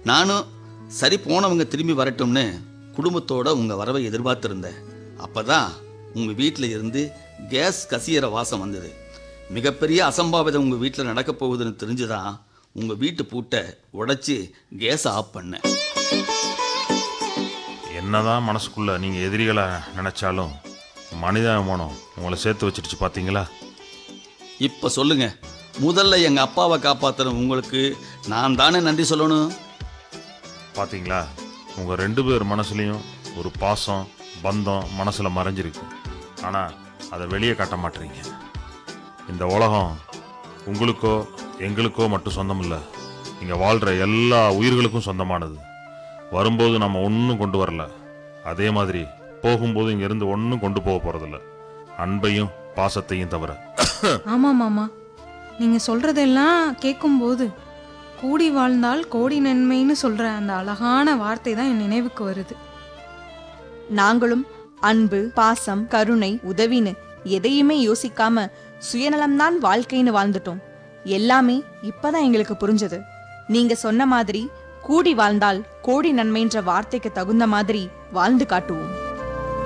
நானும் சரி போனவங்க திரும்பி வரட்டும்னு குடும்பத்தோட உங்கள் வரவை எதிர்பார்த்துருந்தேன் அப்போ தான் உங்கள் வீட்டில் இருந்து கேஸ் கசியற வாசம் வந்தது மிகப்பெரிய அசம்பாவிதம் உங்கள் வீட்டில் நடக்க போகுதுன்னு தெரிஞ்சுதான் உங்கள் வீட்டு பூட்டை உடைச்சி கேஸை ஆஃப் பண்ணேன் என்னதான் மனசுக்குள்ள நீங்க எதிரிகளை நினைச்சாலும் மனிதாபிமானம் உங்களை சேர்த்து வச்சிடுச்சு பாத்தீங்களா இப்போ சொல்லுங்க முதல்ல எங்கள் அப்பாவை காப்பாற்றுன உங்களுக்கு நான் தானே நன்றி சொல்லணும் பாத்தீங்களா உங்க ரெண்டு பேர் மனசுலயும் ஒரு பாசம் பந்தம் மனசுல மறைஞ்சிருக்கு ஆனா அதை வெளியே காட்ட மாட்டீங்க இந்த உலகம் உங்களுக்கோ எங்களுக்கோ மட்டும் சொந்தம் இல்லை இங்க வாழ்ற எல்லா உயிர்களுக்கும் சொந்தமானது வரும்போது நம்ம ஒன்றும் கொண்டு வரல அதே மாதிரி போகும்போது இங்க இருந்து ஒன்றும் கொண்டு போக போறதில்ல அன்பையும் பாசத்தையும் தவிர ஆமா மாமா நீங்க சொல்றதெல்லாம் கேட்கும்போது கூடி வாழ்ந்தால் கோடி நன்மைன்னு சொல்ற அந்த அழகான வார்த்தை தான் என் நினைவுக்கு வருது நாங்களும் அன்பு பாசம் கருணை உதவின்னு எதையுமே யோசிக்காம சுயநலம்தான் வாழ்க்கைன்னு வாழ்ந்துட்டோம் எல்லாமே இப்பதான் எங்களுக்கு புரிஞ்சது நீங்க சொன்ன மாதிரி கூடி வாழ்ந்தால் கோடி நன்மைன்ற வார்த்தைக்கு தகுந்த மாதிரி வாழ்ந்து காட்டுவோம்